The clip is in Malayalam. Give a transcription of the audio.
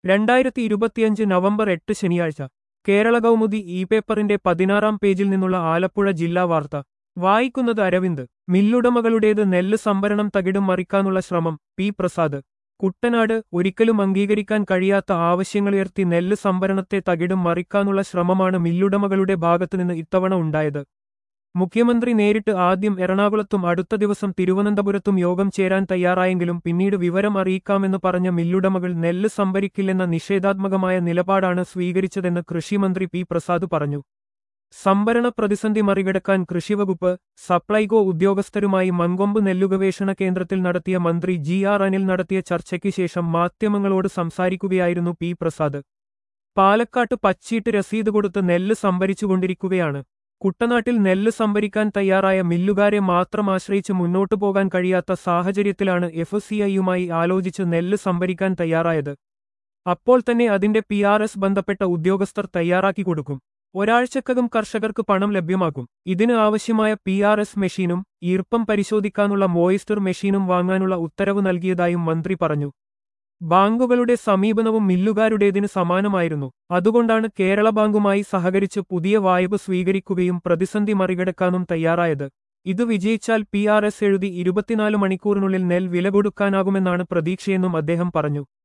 രണ്ടായിരത്തി ഇരുപത്തിയഞ്ച് നവംബർ എട്ട് ശനിയാഴ്ച കേരള കൗമുദി ഇ പേപ്പറിന്റെ പതിനാറാം പേജിൽ നിന്നുള്ള ആലപ്പുഴ ജില്ലാ വാർത്ത വായിക്കുന്നത് അരവിന്ദ് മില്ലുടമകളുടേത് നെല്ല് സംഭരണം തകിടും മറിക്കാനുള്ള ശ്രമം പി പ്രസാദ് കുട്ടനാട് ഒരിക്കലും അംഗീകരിക്കാൻ കഴിയാത്ത ആവശ്യങ്ങളുയർത്തി നെല്ല് സംഭരണത്തെ തകിടും മറിക്കാനുള്ള ശ്രമമാണ് മില്ലുടമകളുടെ ഭാഗത്തുനിന്ന് ഇത്തവണ ഉണ്ടായത് മുഖ്യമന്ത്രി നേരിട്ട് ആദ്യം എറണാകുളത്തും അടുത്ത ദിവസം തിരുവനന്തപുരത്തും യോഗം ചേരാൻ തയ്യാറായെങ്കിലും പിന്നീട് വിവരം അറിയിക്കാമെന്ന് പറഞ്ഞ മില്ലുടമകൾ നെല്ല് സംഭരിക്കില്ലെന്ന നിഷേധാത്മകമായ നിലപാടാണ് സ്വീകരിച്ചതെന്ന് കൃഷിമന്ത്രി പി പ്രസാദ് പറഞ്ഞു സംഭരണ പ്രതിസന്ധി മറികടക്കാൻ കൃഷിവകുപ്പ് സപ്ലൈകോ ഉദ്യോഗസ്ഥരുമായി മങ്കൊമ്പ് നെല്ലുഗവേഷണ കേന്ദ്രത്തിൽ നടത്തിയ മന്ത്രി ജി ആർ അനിൽ നടത്തിയ ചർച്ചയ്ക്ക് ശേഷം മാധ്യമങ്ങളോട് സംസാരിക്കുകയായിരുന്നു പി പ്രസാദ് പാലക്കാട്ട് പച്ചീട്ട് രസീത് കൊടുത്ത് നെല്ല് സംഭരിച്ചുകൊണ്ടിരിക്കുകയാണ് കുട്ടനാട്ടിൽ നെല്ല് സംഭരിക്കാൻ തയ്യാറായ മില്ലുകാരെ മാത്രം ആശ്രയിച്ച് മുന്നോട്ടു പോകാൻ കഴിയാത്ത സാഹചര്യത്തിലാണ് എഫ് സി ഐയുമായി ആലോചിച്ച് നെല്ല് സംഭരിക്കാൻ തയ്യാറായത് അപ്പോൾ തന്നെ അതിന്റെ പി ആർ എസ് ബന്ധപ്പെട്ട ഉദ്യോഗസ്ഥർ തയ്യാറാക്കി കൊടുക്കും ഒരാഴ്ചക്കകം കർഷകർക്ക് പണം ലഭ്യമാക്കും ഇതിന് ആവശ്യമായ പി ആർ എസ് മെഷീനും ഈർപ്പം പരിശോധിക്കാനുള്ള മോയിസ്റ്റർ മെഷീനും വാങ്ങാനുള്ള ഉത്തരവ് നൽകിയതായും മന്ത്രി പറഞ്ഞു ബാങ്കുകളുടെ സമീപനവും മില്ലുകാരുടേതിന് സമാനമായിരുന്നു അതുകൊണ്ടാണ് കേരള ബാങ്കുമായി സഹകരിച്ച് പുതിയ വായ്പ സ്വീകരിക്കുകയും പ്രതിസന്ധി മറികടക്കാനും തയ്യാറായത് ഇത് വിജയിച്ചാൽ പി ആർ എസ് എഴുതി ഇരുപത്തിനാല് മണിക്കൂറിനുള്ളിൽ നെൽ വില കൊടുക്കാനാകുമെന്നാണ് പ്രതീക്ഷയെന്നും അദ്ദേഹം പറഞ്ഞു